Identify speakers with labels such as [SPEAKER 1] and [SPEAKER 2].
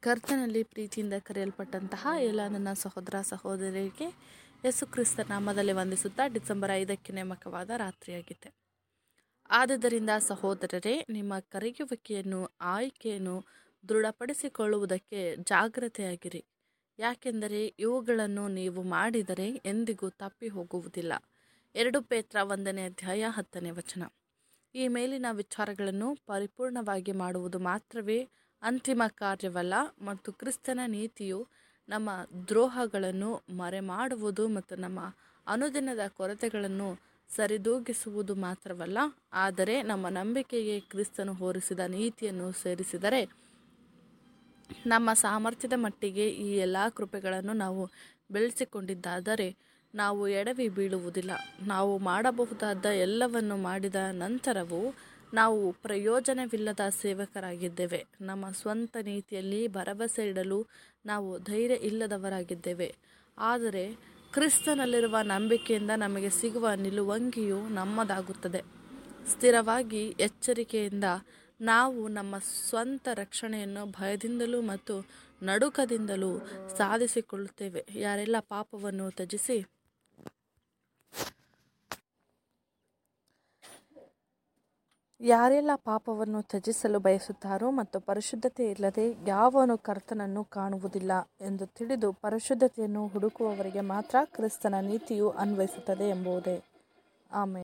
[SPEAKER 1] ಕರ್ತನಲ್ಲಿ ಪ್ರೀತಿಯಿಂದ ಕರೆಯಲ್ಪಟ್ಟಂತಹ ಎಲ್ಲ ನನ್ನ ಸಹೋದರ ಸಹೋದರಿಯರಿಗೆ ಯೇಸು ಕ್ರಿಸ್ತ ನಾಮದಲ್ಲಿ ವಂದಿಸುತ್ತಾ ಡಿಸೆಂಬರ್ ಐದಕ್ಕೆ ನೇಮಕವಾದ ರಾತ್ರಿಯಾಗಿದೆ ಆದುದರಿಂದ ಸಹೋದರರೇ ನಿಮ್ಮ ಕರೆಯುವಿಕೆಯನ್ನು ಆಯ್ಕೆಯನ್ನು ದೃಢಪಡಿಸಿಕೊಳ್ಳುವುದಕ್ಕೆ ಜಾಗ್ರತೆಯಾಗಿರಿ ಯಾಕೆಂದರೆ ಇವುಗಳನ್ನು ನೀವು ಮಾಡಿದರೆ ಎಂದಿಗೂ ತಪ್ಪಿ ಹೋಗುವುದಿಲ್ಲ ಎರಡು ಪೇತ್ರ ಒಂದನೇ ಅಧ್ಯಾಯ ಹತ್ತನೇ ವಚನ ಈ ಮೇಲಿನ ವಿಚಾರಗಳನ್ನು ಪರಿಪೂರ್ಣವಾಗಿ ಮಾಡುವುದು ಮಾತ್ರವೇ ಅಂತಿಮ ಕಾರ್ಯವಲ್ಲ ಮತ್ತು ಕ್ರಿಸ್ತನ ನೀತಿಯು ನಮ್ಮ ದ್ರೋಹಗಳನ್ನು ಮರೆಮಾಡುವುದು ಮತ್ತು ನಮ್ಮ ಅನುದಿನದ ಕೊರತೆಗಳನ್ನು ಸರಿದೂಗಿಸುವುದು ಮಾತ್ರವಲ್ಲ ಆದರೆ ನಮ್ಮ ನಂಬಿಕೆಗೆ ಕ್ರಿಸ್ತನು ಹೊರಿಸಿದ ನೀತಿಯನ್ನು ಸೇರಿಸಿದರೆ ನಮ್ಮ ಸಾಮರ್ಥ್ಯದ ಮಟ್ಟಿಗೆ ಈ ಎಲ್ಲ ಕೃಪೆಗಳನ್ನು ನಾವು ಬೆಳೆಸಿಕೊಂಡಿದ್ದಾದರೆ ನಾವು ಎಡವಿ ಬೀಳುವುದಿಲ್ಲ ನಾವು ಮಾಡಬಹುದಾದ ಎಲ್ಲವನ್ನು ಮಾಡಿದ ನಂತರವೂ ನಾವು ಪ್ರಯೋಜನವಿಲ್ಲದ ಸೇವಕರಾಗಿದ್ದೇವೆ ನಮ್ಮ ಸ್ವಂತ ನೀತಿಯಲ್ಲಿ ಭರವಸೆ ಇಡಲು ನಾವು ಧೈರ್ಯ ಇಲ್ಲದವರಾಗಿದ್ದೇವೆ ಆದರೆ ಕ್ರಿಸ್ತನಲ್ಲಿರುವ ನಂಬಿಕೆಯಿಂದ ನಮಗೆ ಸಿಗುವ ನಿಲುವಂಗಿಯು ನಮ್ಮದಾಗುತ್ತದೆ ಸ್ಥಿರವಾಗಿ ಎಚ್ಚರಿಕೆಯಿಂದ ನಾವು ನಮ್ಮ ಸ್ವಂತ ರಕ್ಷಣೆಯನ್ನು ಭಯದಿಂದಲೂ ಮತ್ತು ನಡುಕದಿಂದಲೂ ಸಾಧಿಸಿಕೊಳ್ಳುತ್ತೇವೆ ಯಾರೆಲ್ಲ ಪಾಪವನ್ನು ತ್ಯಜಿಸಿ ಯಾರೆಲ್ಲ ಪಾಪವನ್ನು ತ್ಯಜಿಸಲು ಬಯಸುತ್ತಾರೋ ಮತ್ತು ಪರಿಶುದ್ಧತೆ ಇಲ್ಲದೆ ಯಾವನು ಕರ್ತನನ್ನು ಕಾಣುವುದಿಲ್ಲ ಎಂದು ತಿಳಿದು ಪರಿಶುದ್ಧತೆಯನ್ನು ಹುಡುಕುವವರಿಗೆ ಮಾತ್ರ ಕ್ರಿಸ್ತನ ನೀತಿಯು ಅನ್ವಯಿಸುತ್ತದೆ ಎಂಬುದೇ ಆಮೇಲೆ